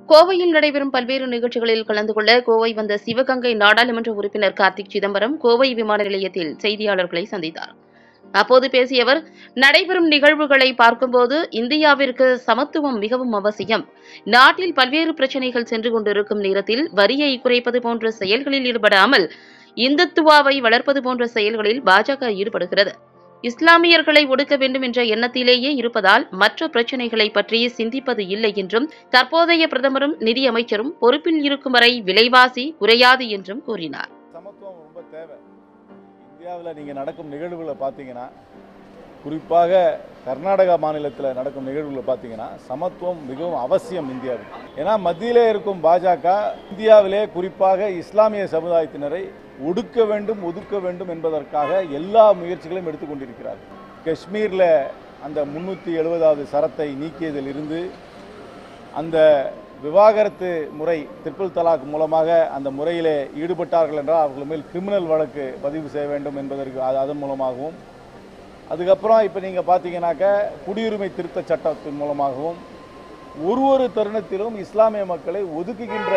கோவையில் நடைபெறும் பல்வேறு நிகழ்ச்சிகளில் கலந்து கொள்ள கோவை வந்த சிவகங்கை நாடாளுமன்ற உறுப்பினர் கார்த்திக் சிதம்பரம் கோவை விமான நிலையத்தில் செய்தியாளர்களை சந்தித்தார் அப்போது பேசிய அவர் நடைபெறும் நிகழ்வுகளை பார்க்கும்போது இந்தியாவிற்கு சமத்துவம் மிகவும் அவசியம் நாட்டில் பல்வேறு பிரச்சனைகள் சென்று கொண்டிருக்கும் நேரத்தில் வரியை குறைப்பது போன்ற செயல்களில் ஈடுபடாமல் இந்துத்துவாவை வளர்ப்பது போன்ற செயல்களில் பாஜக ஈடுபடுகிறது இஸ்லாமியர்களை ஒடுக்க வேண்டும் என்ற எண்ணத்திலேயே இருப்பதால் மற்ற பிரச்சனைகளை பற்றி சிந்திப்பது இல்லை என்றும் தற்போதைய பிரதமரும் நிதியமைச்சரும் பொறுப்பில் இருக்கும் வரை விலைவாசி குறையாது என்றும் கூறினார் சமத்துவம் ரொம்ப தேவை இந்தியாவில் நீங்கள் நடக்கும் நிகழ்வுகளை பார்த்தீங்கன்னா குறிப்பாக கர்நாடகா மாநிலத்தில் நடக்கும் நிகழ்வுகளை பார்த்தீங்கன்னா சமத்துவம் மிகவும் அவசியம் இந்தியாவில் ஏன்னா மத்தியிலே இருக்கும் பாஜக இந்தியாவிலே குறிப்பாக இஸ்லாமிய சமுதாயத்தினரை ஒடுக்க வேண்டும் ஒதுக்க வேண்டும் என்பதற்காக எல்லா முயற்சிகளையும் எடுத்துக்கொண்டிருக்கிறார் காஷ்மீரில் அந்த முன்னூற்றி எழுபதாவது சரத்தை நீக்கியதில் இருந்து அந்த விவாகரத்து முறை ட்ரிபிள் தலாக் மூலமாக அந்த முறையிலே ஈடுபட்டார்கள் என்றால் அவர்கள் மேல் கிரிமினல் வழக்கு பதிவு செய்ய வேண்டும் என்பதற்கு அது- அதன் மூலமாகவும் அதுக்கப்புறம் இப்போ நீங்கள் பார்த்தீங்கன்னாக்க குடியுரிமை திருத்த சட்டத்தின் மூலமாகவும் ஒரு ஒரு தருணத்திலும் இஸ்லாமிய மக்களை ஒதுக்குகின்ற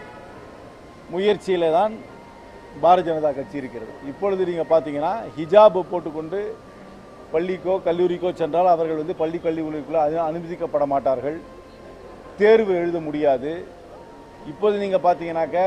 முயற்சியிலே தான் பாரதிய ஜனதா கட்சி இருக்கிறது இப்பொழுது நீங்கள் பார்த்தீங்கன்னா ஹிஜாப் போட்டுக்கொண்டு பள்ளிக்கோ கல்லூரிக்கோ சென்றால் அவர்கள் வந்து பள்ளி கல்லூரிக்குள்ளே அனு- அனுமதிக்கப்பட மாட்டார்கள் தேர்வு எழுத முடியாது இப்போது நீங்கள் பார்த்தீங்கன்னாக்க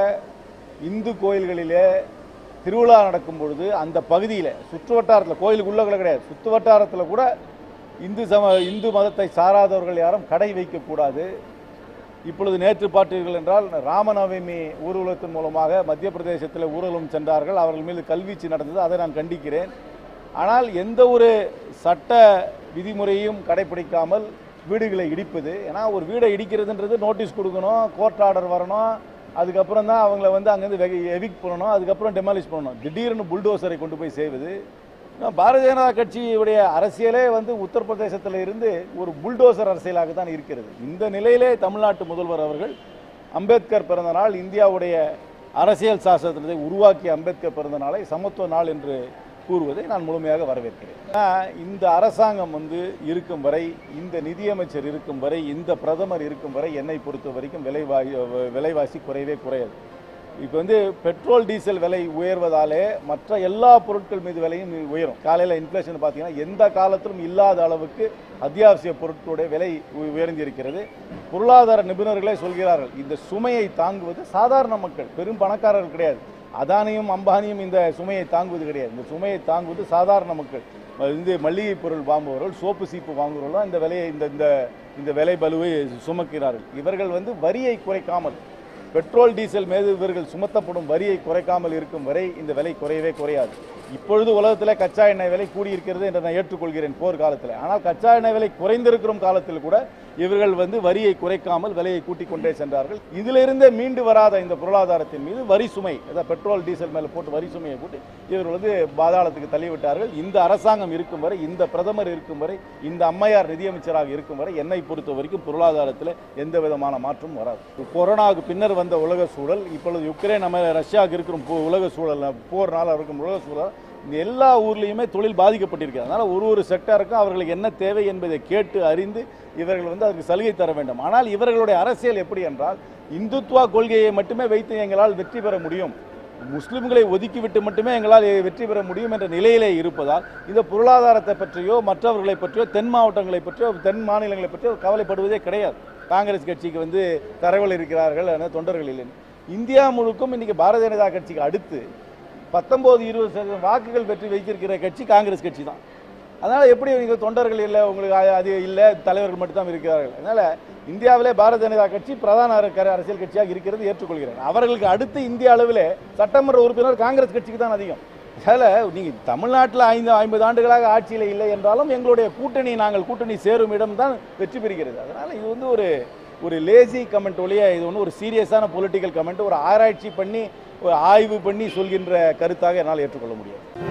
இந்து கோயில்களிலே திருவிழா நடக்கும் பொழுது அந்த பகுதியில் சுற்று வட்டாரத்தில் கோயிலுக்குள்ள கூட கிடையாது சுற்று வட்டாரத்தில் கூட இந்து சம இந்து மதத்தை சாராதவர்கள் யாரும் கடை வைக்கக்கூடாது இப்பொழுது நேற்று பார்த்தீர்கள் என்றால் ராமநவமி ஊர்வலத்தின் மூலமாக மத்திய பிரதேசத்தில் ஊர்வலம் சென்றார்கள் அவர்கள் மீது கல்வீச்சு நடந்தது அதை நான் கண்டிக்கிறேன் ஆனால் எந்த ஒரு சட்ட விதிமுறையும் கடைபிடிக்காமல் வீடுகளை இடிப்பது ஏன்னா ஒரு வீடை இடிக்கிறதுன்றது நோட்டீஸ் கொடுக்கணும் கோர்ட் ஆர்டர் வரணும் அதுக்கப்புறம் தான் அவங்கள வந்து அங்கேருந்து எவிக் பண்ணணும் அதுக்கப்புறம் டெமாலிஷ் பண்ணணும் திடீர்னு புல்டோசரை கொண்டு போய் செய்வது இன்னும் பாரதிய ஜனதா கட்சியுடைய அரசியலே வந்து உத்தரப்பிரதேசத்தில் இருந்து ஒரு புல்டோசர் அரசியலாக தான் இருக்கிறது இந்த நிலையிலே தமிழ்நாட்டு முதல்வர் அவர்கள் அம்பேத்கர் பிறந்த நாள் இந்தியாவுடைய அரசியல் சாசனத்தை உருவாக்கிய அம்பேத்கர் பிறந்த நாளை சமத்துவ நாள் என்று கூறுவதை நான் முழுமையாக வரவேற்கிறேன் ஏன்னா, இந்த அரசாங்கம் வந்து இருக்கும் வரை இந்த நிதியமைச்சர் இருக்கும் வரை இந்த பிரதமர் இருக்கும் வரை என்னை பொறுத்த வரைக்கும் விலைவாசி விலைவாசி குறையவே குறையாது இப்போ வந்து பெட்ரோல் டீசல் விலை உயர்வதாலே மற்ற எல்லா பொருட்கள் மீது விலையும் உயரும் காலையில் இன்ஃப்ளேஷன் பார்த்தீங்கன்னா எந்த காலத்திலும் இல்லாத அளவுக்கு அத்தியாவசிய பொருட்களுடைய விலை உ- உயர்ந்திருக்கிறது பொருளாதார நிபுணர்களே சொல்கிறார்கள் இந்த சுமையை தாங்குவது சாதாரண மக்கள் பெரும் பணக்காரர்கள் கிடையாது அதானியும் அம்பானியும் இந்த சுமையை தாங்குவது கிடையாது இந்த சுமையை தாங்குவது சாதாரண மக்கள் இந்த மளிகை பொருள் வாங்குபவர்கள் சோப்பு சீப்பு வாங்குபவர்கள் தான் இந்த விலையை இந்த இந்த இந்த விலை பலுவை சுமக்கிறார்கள் இவர்கள் வந்து வரியை குறைக்காமல் பெட்ரோல் டீசல் மீது இவர்கள் சுமத்தப்படும் வரியை குறைக்காமல் இருக்கும் வரை இந்த விலை குறையவே குறையாது இப்பொழுது உலகத்தில் கச்சா எண்ணெய் விலை கூடியிருக்கிறது என்று நான் ஏற்றுக்கொள்கிறேன் போர் காலத்தில் ஆனால் கச்சா எண்ணெய் விலை குறைந்திருக்கும் காலத்தில் கூட இவர்கள் வந்து வரியை குறைக்காமல் விலையை கூட்டிக் கொண்டே சென்றார்கள் இதிலிருந்தே மீண்டு வராத இந்த பொருளாதாரத்தின் மீது வரி சுமை அதாவது பெட்ரோல் டீசல் மேலே போட்டு வரி சுமையை கூட்டி இவர்கள் வந்து பாதாளத்துக்கு தள்ளிவிட்டார்கள் இந்த அரசாங்கம் இருக்கும் வரை இந்த பிரதமர் இருக்கும் வரை இந்த அம்மையார் நிதியமைச்சராக இருக்கும் வரை என்னை பொறுத்த வரைக்கும் பொருளாதாரத்தில் எந்த விதமான மாற்றமும் வராது கொரோனாவுக்கு பின்னர் வந்த உலக சூழல் இப்பொழுது யுக்ரைன் நம்ம ரஷ்யாவுக்கு இருக்கிற போ- உலக சூழல் போர்னால இருக்கும் உலக சூழல் இந்த எல்லா ஊர்லேயுமே தொழில் பாதிக்கப்பட்டிருக்கு அதனால் ஒரு ஒரு செக்டாருக்கும் அவர்களுக்கு என்ன தேவை என்பதை கேட்டு அறிந்து இவர்கள் வந்து அதற்கு சலுகை தர வேண்டும் ஆனால் இவர்களுடைய அரசியல் எப்படி என்றால் இந்துத்துவா கொள்கையை மட்டுமே வைத்து எங்களால் வெற்றி பெற முடியும் முஸ்லிம்களை ஒதுக்கிவிட்டு மட்டுமே எங்களால் வெற்றி பெற முடியும் என்ற நிலையிலே இருப்பதால் இந்த பொருளாதாரத்தை பற்றியோ மற்றவர்களை பற்றியோ தென் மாவட்டங்களை பற்றியோ தென் மாநிலங்களை பற்றியோ கவலைப்படுவதே கிடையாது காங்கிரஸ் கட்சிக்கு வந்து தரவல் இருக்கிறார்கள் ஆனால் தொண்டர்கள் இல்லை இந்தியா முழுக்கும் இன்னைக்கு பாரதிய ஜனதா கட்சிக்கு அடுத்து பத்தொன்பது இருபது சதவீதம் வாக்குகள் பெற்று வைத்திருக்கிற கட்சி காங்கிரஸ் கட்சி தான் அதனால எப்படி நீங்க தொண்டர்கள் இல்லை உங்களுக்கு அ- அது இல்லை தலைவர்கள் மட்டும்தான் இருக்கிறார்கள் அதனால இந்தியாவிலே பாரதிய ஜனதா கட்சி பிரதான அரக்க- அரசியல் கட்சியாக இருக்கிறது ஏற்றுக்கொள்கிறேன் அவர்களுக்கு அடுத்து இந்திய அளவிலே சட்டமன்ற உறுப்பினர் காங்கிரஸ் கட்சிக்கு தான் அதிகம் அதில் நீங்கள் தமிழ்நாட்டில் ஐந்து ஐம்பது ஆண்டுகளாக ஆட்சியில் இல்லை என்றாலும் எங்களுடைய கூட்டணி நாங்கள் கூட்டணி சேரும் இடம் தான் வெற்றி பெறுகிறது அதனால் இது வந்து ஒரு ஒரு லேசி கமெண்ட் ஒழிய இது ஒன்று ஒரு சீரியஸான பொலிட்டிக்கல் கமெண்ட் ஒரு ஆராய்ச்சி பண்ணி ஒரு ஆய்வு பண்ணி சொல்கின்ற கருத்தாக என்னால் ஏற்றுக்கொள்ள முடியாது